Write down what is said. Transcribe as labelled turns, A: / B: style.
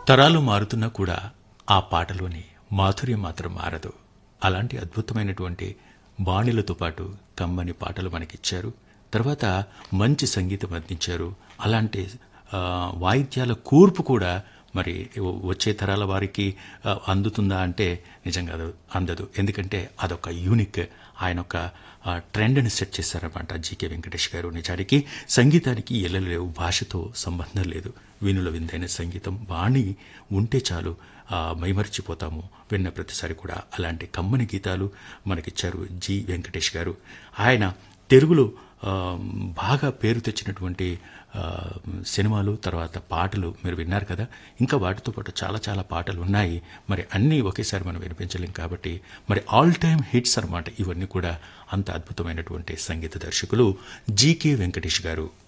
A: తరాలు మారుతున్నా కూడా ఆ పాటలోని మాధుర్యం మాత్రం మారదు అలాంటి అద్భుతమైనటువంటి బాణిలతో పాటు కమ్మని పాటలు మనకిచ్చారు తర్వాత మంచి సంగీతం అందించారు అలాంటి ఆ, వాయిద్యాల కూర్పు కూడా మరి వచ్చే తరాల వారికి ఆ, అందుతుందా అంటే నిజంగా అది అందదు ఎందుకంటే అదొక యూనిక్ ఆయన ఒక ఆ, ట్రెండ్ని సెట్ చేశారన్నమాట జీకే వెంకటేష్ గారు నిజానికి సంగీతానికి ఎల్లలేవు భాషతో సంబంధం లేదు వీణుల విందైన సంగీతం వాణి ఉంటే చాలు ఆ, మైమరిచిపోతాము విన్న ప్రతిసారి కూడా అలాంటి కమ్మని గీతాలు మనకిచ్చారు జి వెంకటేష్ గారు ఆయన తెలుగులో ఆ, బాగా పేరు తెచ్చినటువంటి ఆ, సినిమాలు తర్వాత పాటలు మీరు విన్నారు కదా ఇంకా వాటితో పాటు చాలా చాలా పాటలు ఉన్నాయి మరి అన్నీ ఒకేసారి మనం వినిపించలేం కాబట్టి మరి ఆల్ టైమ్ హిట్స్ అన్నమాట ఇవన్నీ కూడా అంత అద్భుతమైనటువంటి సంగీత దర్శకులు జీకే వెంకటేష్ గారు